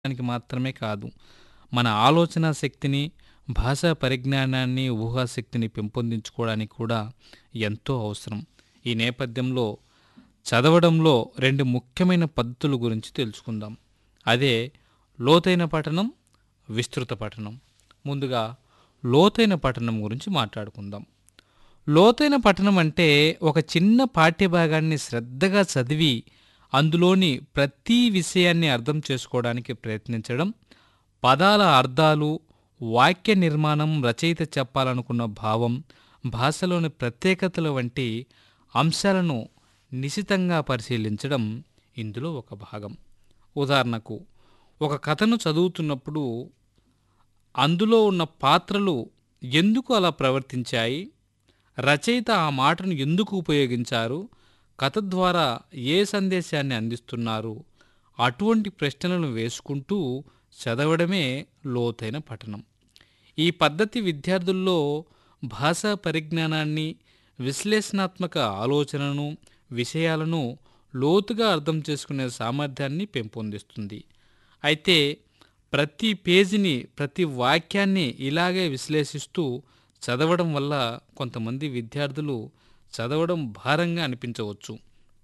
దానికి మాత్రమే కాదు మన ఆలోచన శక్తిని భాషా పరిజ్ఞానాన్ని ఊహాశక్తిని పెంపొందించుకోవడానికి కూడా ఎంతో అవసరం ఈ నేపథ్యంలో చదవడంలో రెండు ముఖ్యమైన పద్ధతుల గురించి తెలుసుకుందాం అదే లోతైన పఠనం విస్తృత పఠనం ముందుగా లోతైన పఠనం గురించి మాట్లాడుకుందాం లోతైన పఠనం అంటే ఒక చిన్న పాఠ్యభాగాన్ని శ్రద్ధగా చదివి అందులోని ప్రతి విషయాన్ని అర్థం చేసుకోవడానికి ప్రయత్నించడం పదాల అర్థాలు వాక్య నిర్మాణం రచయిత చెప్పాలనుకున్న భావం భాషలోని ప్రత్యేకతల వంటి అంశాలను నిశితంగా పరిశీలించడం ఇందులో ఒక భాగం ఉదాహరణకు ఒక కథను చదువుతున్నప్పుడు అందులో ఉన్న పాత్రలు ఎందుకు అలా ప్రవర్తించాయి రచయిత ఆ మాటను ఎందుకు ఉపయోగించారు కథ ద్వారా ఏ సందేశాన్ని అందిస్తున్నారు అటువంటి ప్రశ్నలను వేసుకుంటూ చదవడమే లోతైన పఠనం ఈ పద్ధతి విద్యార్థుల్లో భాషా పరిజ్ఞానాన్ని విశ్లేషణాత్మక ఆలోచనను విషయాలను లోతుగా అర్థం చేసుకునే సామర్థ్యాన్ని పెంపొందిస్తుంది అయితే ప్రతి పేజీని ప్రతి వాక్యాన్ని ఇలాగే విశ్లేషిస్తూ చదవడం వల్ల కొంతమంది విద్యార్థులు చదవడం భారంగా అనిపించవచ్చు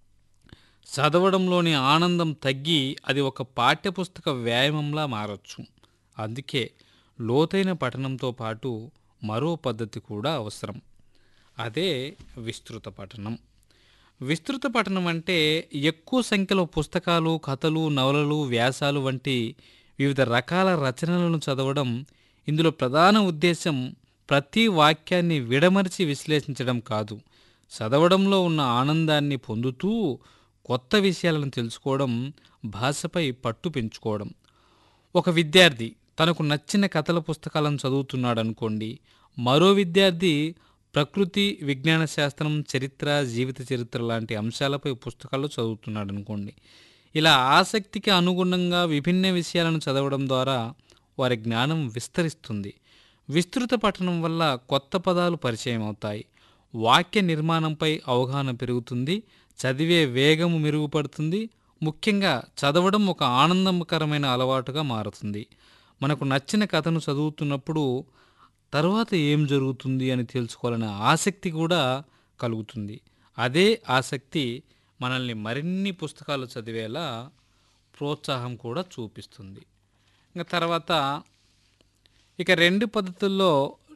చదవడంలోని ఆనందం తగ్గి అది ఒక పాఠ్యపుస్తక వ్యాయామంలా మారచ్చు అందుకే లోతైన పఠనంతో పాటు మరో పద్ధతి కూడా అవసరం అదే విస్తృత పఠనం విస్తృత పఠనం అంటే ఎక్కువ సంఖ్యలో పుస్తకాలు కథలు నవలలు వ్యాసాలు వంటి వివిధ రకాల రచనలను చదవడం ఇందులో ప్రధాన ఉద్దేశం ప్రతి వాక్యాన్ని విడమరిచి విశ్లేషించడం కాదు చదవడంలో ఉన్న ఆనందాన్ని పొందుతూ కొత్త విషయాలను తెలుసుకోవడం భాషపై పట్టు పెంచుకోవడం ఒక విద్యార్థి తనకు నచ్చిన కథల పుస్తకాలను చదువుతున్నాడు అనుకోండి మరో విద్యార్థి ప్రకృతి విజ్ఞాన శాస్త్రం చరిత్ర జీవిత చరిత్ర లాంటి అంశాలపై పుస్తకాలు చదువుతున్నాడు అనుకోండి ఇలా ఆసక్తికి అనుగుణంగా విభిన్న విషయాలను చదవడం ద్వారా వారి జ్ఞానం విస్తరిస్తుంది విస్తృత పఠనం వల్ల కొత్త పదాలు పరిచయం అవుతాయి వాక్య నిర్మాణంపై అవగాహన పెరుగుతుంది చదివే వేగము మెరుగుపడుతుంది ముఖ్యంగా చదవడం ఒక ఆనందకరమైన అలవాటుగా మారుతుంది మనకు నచ్చిన కథను చదువుతున్నప్పుడు తర్వాత ఏం జరుగుతుంది అని తెలుసుకోవాలనే ఆసక్తి కూడా కలుగుతుంది అదే ఆసక్తి మనల్ని మరిన్ని పుస్తకాలు చదివేలా ప్రోత్సాహం కూడా చూపిస్తుంది ఇంకా తర్వాత ఇక రెండు పద్ధతుల్లో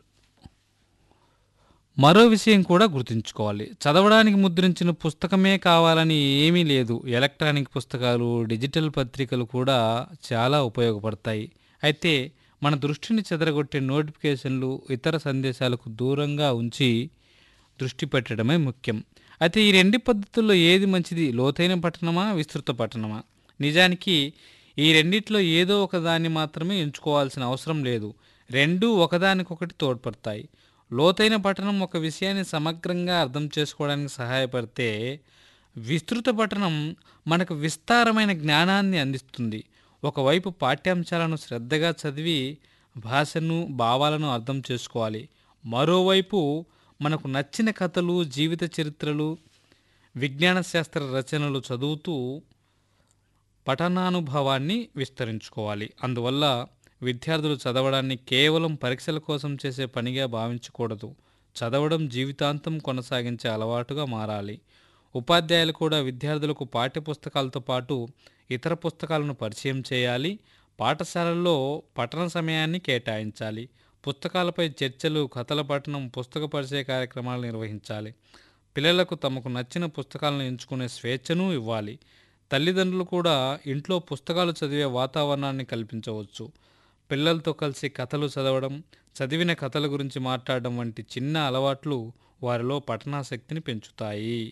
మరో విషయం కూడా గుర్తుంచుకోవాలి చదవడానికి ముద్రించిన పుస్తకమే కావాలని ఏమీ లేదు ఎలక్ట్రానిక్ పుస్తకాలు డిజిటల్ పత్రికలు కూడా చాలా ఉపయోగపడతాయి అయితే మన దృష్టిని చెదరగొట్టే నోటిఫికేషన్లు ఇతర సందేశాలకు దూరంగా ఉంచి దృష్టి పెట్టడమే ముఖ్యం అయితే ఈ రెండు పద్ధతుల్లో ఏది మంచిది లోతైన పఠనమా విస్తృత పఠనమా నిజానికి ఈ రెండిట్లో ఏదో ఒక దాన్ని మాత్రమే ఎంచుకోవాల్సిన అవసరం లేదు రెండు ఒకదానికొకటి తోడ్పడతాయి లోతైన పఠనం ఒక విషయాన్ని సమగ్రంగా అర్థం చేసుకోవడానికి సహాయపడితే విస్తృత పఠనం మనకు విస్తారమైన జ్ఞానాన్ని అందిస్తుంది ఒకవైపు పాఠ్యాంశాలను శ్రద్ధగా చదివి భాషను భావాలను అర్థం చేసుకోవాలి మరోవైపు మనకు నచ్చిన కథలు జీవిత చరిత్రలు విజ్ఞాన శాస్త్ర రచనలు చదువుతూ పఠనానుభవాన్ని విస్తరించుకోవాలి అందువల్ల విద్యార్థులు చదవడాన్ని కేవలం పరీక్షల కోసం చేసే పనిగా భావించకూడదు చదవడం జీవితాంతం కొనసాగించే అలవాటుగా మారాలి ఉపాధ్యాయులు కూడా విద్యార్థులకు పాఠ్యపుస్తకాలతో పాటు ఇతర పుస్తకాలను పరిచయం చేయాలి పాఠశాలల్లో పఠన సమయాన్ని కేటాయించాలి పుస్తకాలపై చర్చలు కథల పఠనం పుస్తక పరిచయ కార్యక్రమాలు నిర్వహించాలి పిల్లలకు తమకు నచ్చిన పుస్తకాలను ఎంచుకునే స్వేచ్ఛను ఇవ్వాలి తల్లిదండ్రులు కూడా ఇంట్లో పుస్తకాలు చదివే వాతావరణాన్ని కల్పించవచ్చు పిల్లలతో కలిసి కథలు చదవడం చదివిన కథల గురించి మాట్లాడడం వంటి చిన్న అలవాట్లు వారిలో పఠనాసక్తిని పెంచుతాయి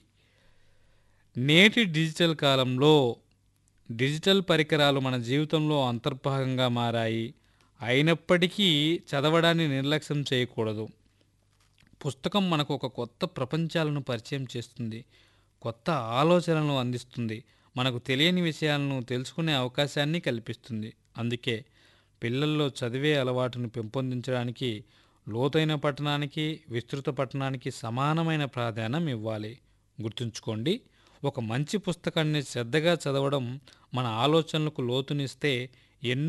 నేటి డిజిటల్ కాలంలో డిజిటల్ పరికరాలు మన జీవితంలో అంతర్భాగంగా మారాయి అయినప్పటికీ చదవడాన్ని నిర్లక్ష్యం చేయకూడదు పుస్తకం మనకు ఒక కొత్త ప్రపంచాలను పరిచయం చేస్తుంది కొత్త ఆలోచనలను అందిస్తుంది మనకు తెలియని విషయాలను తెలుసుకునే అవకాశాన్ని కల్పిస్తుంది అందుకే పిల్లల్లో చదివే అలవాటును పెంపొందించడానికి లోతైన పట్టణానికి విస్తృత పట్టణానికి సమానమైన ప్రాధాన్యం ఇవ్వాలి గుర్తుంచుకోండి ఒక మంచి పుస్తకాన్ని శ్రద్ధగా చదవడం మన ఆలోచనలకు లోతునిస్తే ఎన్నో